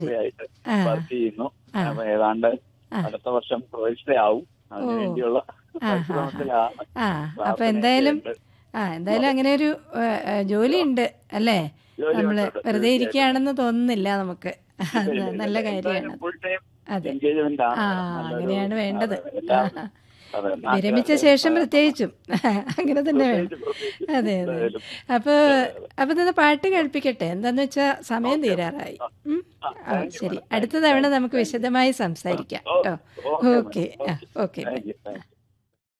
ആയിട്ട് ആ. വർക്ക് ചെയ്യുന്നു ആ. അപ്പൊ ഏതാണ്ട് ആ. അടുത്ത വർഷം പ്രവേശിതയാവും അതിനു ഓ. വേണ്ടിയുള്ള ആ, ആ, പരിശ്രമത്തിലാണ് ആ അപ്പൊ പ്രാർത്ഥനയൊക്കെ എന്തായാലും ഉണ്ട്. ആ എന്തായാലും അങ്ങനെ ഒരു ജോലി ഉണ്ട് അല്ലേ ജോലി നമ്മള് ഉണ്ട്. വെറുതെ ഇരിക്കുകയാണെന്ന് തോന്നുന്നില്ല നമുക്ക് അത് ഇല്ല, ഇല്ല, നല്ല ഇല്ല. കാര്യമാണ് എന്തായാലും full time അതെ engagement ആണ്. ആ നല്ലൊരു- അങ്ങനെയാണ് വേണ്ടത് അതെ, എല്ലാം- ആ, അതെ, വിരമിച്ച നാട്ടുകാരുടെ ശേഷം പ്രത്യേകിച്ചും അങ്ങനെ തന്നെ വേണം പ്രത്യേകിച്ച് പ്രത്യേകിച്ച് അതെ അതെ എന്തായാലും. അപ്പൊ അപ്പൊ നിന്ന് പാട്ട് കേൾപ്പിക്കട്ടെ എന്താന്ന് വെച്ചാ സമയം തീരാറായി ഉം? ആ, ആ thank you, ശരി madam. അടുത്ത തവണ നമുക്ക് വിശദമായി സംസാരിക്കാം കേട്ടോ ഓക്കെ, ഓക്കെ ആ madam. Okay Thank you, thank you.